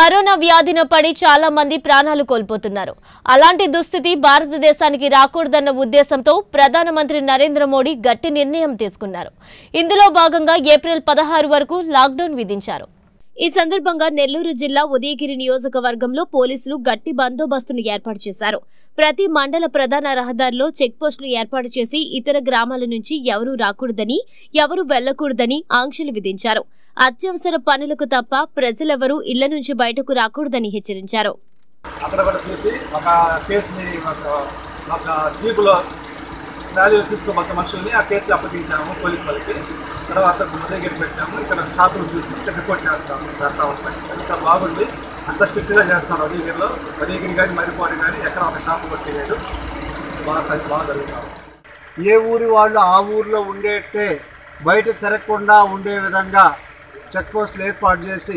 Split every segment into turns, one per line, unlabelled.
corona వ్యాధిన పడి చాలా మంది ప్రాణాలు కోల్పోతున్నారు అలాంటి దుస్థితి భారతదేశానికి రాకూడదన్న ఉద్దేశంతో ప్రధానమంత్రి నరేంద్ర మోడీ గట్టి నిర్ణయం తీసుకున్నారు ఇందులో భాగంగా ఏప్రిల్ పదహారు వరకు లాక్డౌన్ విధించారు ఈ సందర్భంగా నెల్లూరు జిల్లా ఉదయగిరి నియోజకవర్గంలో పోలీసులు గట్టి బందోబస్తును ఏర్పాటు చేశారు ప్రతి మండల ప్రధాన రహదారిలో చెక్ పోస్టులు ఏర్పాటు చేసి ఇతర గ్రామాల నుంచి ఎవరూ రాకూడదని ఎవరూ వెళ్లకూడదని ఆంక్షలు విధించారు అత్యవసర పనులకు తప్ప ప్రజలెవరూ ఇళ్ల నుంచి బయటకు రాకూడదని హెచ్చరించారు
అక్కడ కూడా చూసి ఒక కేసుని ఒక ఒక జీపులో ర్యాలీలో తీసుకుని మొత్తం మనుషుల్ని ఆ కేసు అప్పగించాము పోలీస్ వాళ్ళకి తర్వాత ఉదయగిరి పెట్టాము ఇక్కడ షాపులు చూసి ఇక్కడ రిపోర్ట్ చేస్తాము పెడతా ఉంటాం ఇంకా బాగుంది అంత స్ట్రిక్ట్గా చేస్తాం ఉదయగిరిలో ఉదయగిరి కానీ మరిపోయి కానీ ఎక్కడ ఒక షాపు కొట్టేయలేదు బాగా సరి- బాగా జరుగుతాం
ఏ ఊరి వాళ్ళు ఆ ఊరిలో ఉండేట్టే బయట తిరగకుండా ఉండే విధంగా చెక్ పోస్టులు ఏర్పాటు చేసి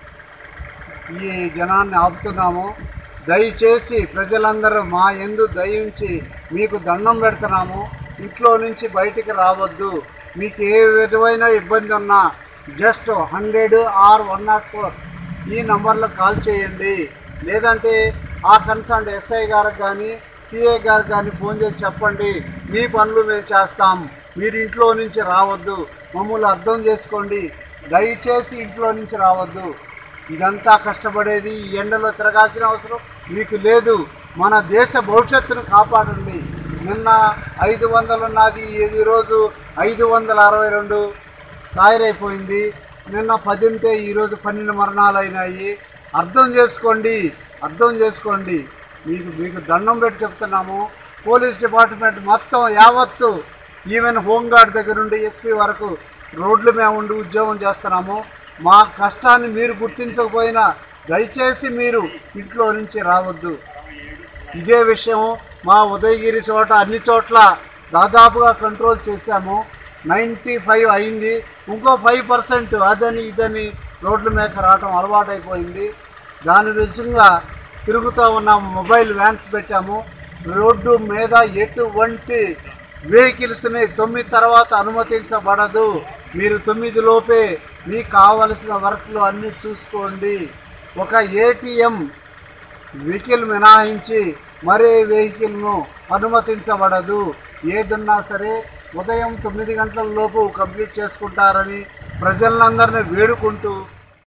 ఈ జనాన్ని ఆపుతున్నాము దయచేసి ప్రజలందరూ మా ఎందు దయించి మీకు దండం పెడుతున్నాము ఇంట్లో నుంచి బయటికి రావద్దు మీకు ఏ విధమైన ఇబ్బంది ఉన్నా just hundred or one nought four ఈ నంబర్లో కాల్ చేయండి లేదంటే ఆ కన్సర్న్ ఎస్ఐ గారికి కానీ సిఐ గారికి కానీ ఫోన్ చేసి చెప్పండి మీ పనులు మేము చేస్తాం మీరు ఇంట్లో నుంచి రావద్దు మమ్మల్ని అర్థం చేసుకోండి దయచేసి ఇంట్లో నుంచి రావద్దు ఇదంతా కష్టపడేది ఈ ఎండలో తిరగాల్సిన అవసరం మీకు లేదు మన దేశ భవిష్యత్తును కాపాడండి నిన్న ఐదు వందలు ఉన్నది ఈ రోజు ఐదు వందల అరవై రెండు తయారైపోయింది నిన్న పది ఉంటే ఈరోజు పన్నెండు మరణాలు అయినాయి అర్థం చేసుకోండి అర్థం చేసుకోండి మీకు మీకు దండం పెట్టి చెప్తున్నాము పోలీస్ డిపార్ట్మెంట్ మొత్తం యావత్తు ఈవెన్ హోంగార్డ్ దగ్గర నుండి ఎస్పీ వరకు రోడ్ల మీద ఉండి ఉద్యోగం చేస్తున్నాము మా కష్టాన్ని మీరు గుర్తించకపోయినా దయచేసి మీరు ఇంట్లో నుంచి రావద్దు ఇదే విషయం మా ఉదయగిరి చోట అన్ని చోట్ల దాదాపుగా కంట్రోల్ చేశాము నైంటీ ఫైవ్ అయింది ఇంకో ఫైవ్ పర్సెంట్ అదని ఇదని రోడ్ల మీద రావటం అలవాటైపోయింది దాని విషయంగా తిరుగుతూ ఉన్న మొబైల్ వ్యాన్స్ పెట్టాము రోడ్డు మీద ఎటువంటి వెహికల్స్ని తొమ్మిది తర్వాత అనుమతించబడదు మీరు తొమ్మిది లోపే మీకు కావలసిన వర్క్లు అన్నీ చూసుకోండి ఒక ఏటీఎం వెహికల్ మినహాయించి మరే వెహికల్ను అనుమతించబడదు ఏదున్నా సరే ఉదయం తొమ్మిది గంటల లోపు కంప్లీట్ చేసుకుంటారని ప్రజలందరినీ వేడుకుంటూ